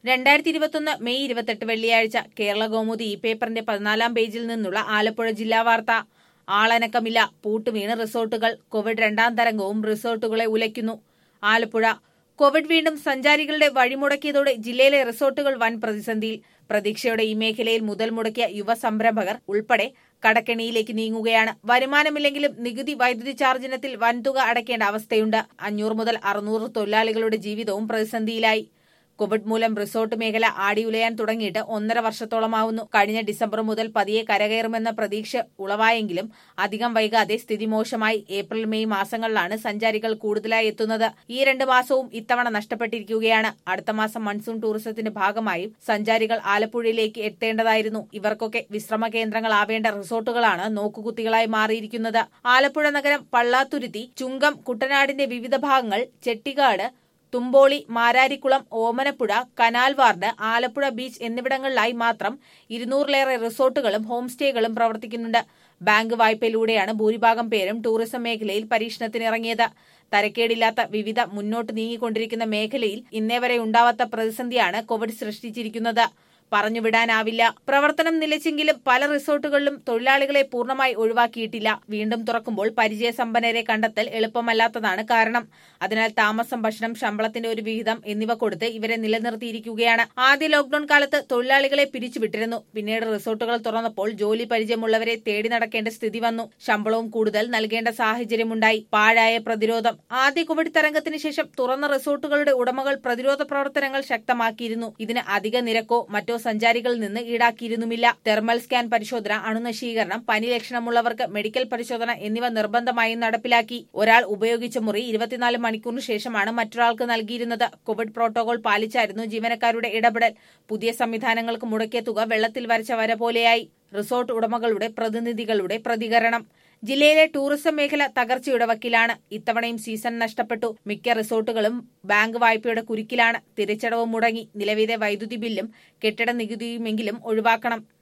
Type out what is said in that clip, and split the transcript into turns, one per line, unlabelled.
രണ്ടായിരത്തി ഇരുപത്തൊന്ന് മെയ് ഇരുപത്തെട്ട് വെള്ളിയാഴ്ച കേരള കൗമുദി ഈ പേപ്പറിന്റെ പതിനാലാം പേജിൽ നിന്നുള്ള ആലപ്പുഴ ജില്ലാ വാർത്ത ആളനക്കമില്ല പൂട്ടുവീണ് റിസോർട്ടുകൾ കോവിഡ് രണ്ടാം തരംഗവും റിസോർട്ടുകളെ ഉലയ്ക്കുന്നു ആലപ്പുഴ കോവിഡ് വീണ്ടും സഞ്ചാരികളുടെ വഴിമുടക്കിയതോടെ ജില്ലയിലെ റിസോർട്ടുകൾ വൻ പ്രതിസന്ധിയിൽ പ്രതീക്ഷയോടെ ഈ മേഖലയിൽ മുതൽ മുടക്കിയ യുവ സംരംഭകർ ഉൾപ്പെടെ കടക്കെണിയിലേക്ക് നീങ്ങുകയാണ് വരുമാനമില്ലെങ്കിലും നികുതി വൈദ്യുതി ചാർജിനത്തിൽ വൻതുക അടയ്ക്കേണ്ട അവസ്ഥയുണ്ട് അഞ്ഞൂറ് മുതൽ അറുന്നൂറ് തൊഴിലാളികളുടെ ജീവിതവും പ്രതിസന്ധിയിലായി കോവിഡ് മൂലം റിസോർട്ട് മേഖല ആടിയുലയാൻ തുടങ്ങിയിട്ട് ഒന്നര വർഷത്തോളമാവുന്നു കഴിഞ്ഞ ഡിസംബർ മുതൽ പതിയെ കരകയറുമെന്ന പ്രതീക്ഷ ഉളവായെങ്കിലും അധികം വൈകാതെ സ്ഥിതി മോശമായി ഏപ്രിൽ മെയ് മാസങ്ങളിലാണ് സഞ്ചാരികൾ കൂടുതലായി എത്തുന്നത് ഈ രണ്ട് മാസവും ഇത്തവണ നഷ്ടപ്പെട്ടിരിക്കുകയാണ് അടുത്ത മാസം മൺസൂൺ ടൂറിസത്തിന്റെ ഭാഗമായും സഞ്ചാരികൾ ആലപ്പുഴയിലേക്ക് എത്തേണ്ടതായിരുന്നു ഇവർക്കൊക്കെ വിശ്രമ കേന്ദ്രങ്ങളാവേണ്ട റിസോർട്ടുകളാണ് നോക്കുകുത്തികളായി മാറിയിരിക്കുന്നത് ആലപ്പുഴ നഗരം പള്ളാത്തുരുത്തി ചുങ്കം കുട്ടനാടിന്റെ വിവിധ ഭാഗങ്ങൾ Chettikad Thumpoly Mararikulam Omanappuzha canal ward Alappuzha beach എന്നിവിടങ്ങളിലായി മാത്രം ഇരുന്നൂറിലേറെ റിസോർട്ടുകളും ഹോം സ്റ്റേകളും പ്രവർത്തിക്കുന്നുണ്ട് ബാങ്ക് വായ്പയിലൂടെയാണ് ഭൂരിഭാഗം പേരും ടൂറിസം മേഖലയിൽ പരീക്ഷണത്തിനിറങ്ങിയത് തരക്കേടില്ലാത്ത വിവിധ മുന്നോട്ട് നീങ്ങിക്കൊണ്ടിരിക്കുന്ന മേഖലയിൽ ഇന്നേ വരെ ഉണ്ടാവാത്ത പ്രതിസന്ധിയാണ് കോവിഡ് സൃഷ്ടിച്ചിരിക്കുന്നത് പറഞ്ഞുവിടാനാവില്ല പ്രവർത്തനം നിലച്ചെങ്കിലും പല റിസോർട്ടുകളിലും തൊഴിലാളികളെ പൂർണ്ണമായി ഒഴിവാക്കിയിട്ടില്ല വീണ്ടും തുറക്കുമ്പോൾ പരിചയസമ്പന്നരെ കണ്ടെത്തൽ എളുപ്പമല്ലാത്തതാണ് കാരണം അതിനാൽ താമസം ഭക്ഷണം ശമ്പളത്തിന്റെ ഒരു വിഹിതം എന്നിവ കൊടുത്ത് ഇവരെ നിലനിർത്തിയിരിക്കുകയാണ് ആദ്യ ലോക്ഡൌൺ കാലത്ത് തൊഴിലാളികളെ പിരിച്ചുവിട്ടിരുന്നു പിന്നീട് റിസോർട്ടുകൾ തുറന്നപ്പോൾ ജോലി പരിചയമുള്ളവരെ തേടി നടക്കേണ്ട സ്ഥിതി വന്നു ശമ്പളവും കൂടുതൽ നൽകേണ്ട സാഹചര്യമുണ്ടായി പാഴായ പ്രതിരോധം ആദ്യ കോവിഡ് തരംഗത്തിന് ശേഷം തുറന്ന റിസോർട്ടുകളുടെ ഉടമകൾ പ്രതിരോധ പ്രവർത്തനങ്ങൾ ശക്തമാക്കിയിരുന്നു ഇതിന് അധിക നിരക്കോ മറ്റോ സഞ്ചാരികളിൽ നിന്ന് ഈടാക്കിയിരുന്നുമില്ല തെർമൽ സ്കാൻ പരിശോധന അണുനശീകരണം പനി ലക്ഷണമുള്ളവർക്ക് മെഡിക്കൽ പരിശോധന എന്നിവ നിർബന്ധമായും നടപ്പിലാക്കി ഒരാൾ ഉപയോഗിച്ച മുറി ഇരുപത്തിനാല് മണിക്കൂറിന് ശേഷമാണ് മറ്റൊരാൾക്ക് നൽകിയിരുന്നത് കോവിഡ് പ്രോട്ടോകോൾ പാലിച്ചായിരുന്നു ജീവനക്കാരുടെ ഇടപെടൽ പുതിയ സംവിധാനങ്ങൾക്ക് മുടക്കിയ തുക വെള്ളത്തിൽ വരച്ച വര പോലെയായി റിസോർട്ട് ഉടമകളുടെ പ്രതിനിധികളുടെ പ്രതികരണം ജില്ലയിലെ ടൂറിസം മേഖല തകർച്ചയുടെ വക്കിലാണ് ഇത്തവണയും സീസൺ നഷ്ടപ്പെട്ടു മിക്ക റിസോർട്ടുകളും ബാങ്ക് വായ്പയുടെ കുരുക്കിലാണ് തിരിച്ചടവ് മുടങ്ങി നിലവിലെ വൈദ്യുതി ബില്ലും കെട്ടിട നികുതിയുമെങ്കിലും ഒഴിവാക്കണം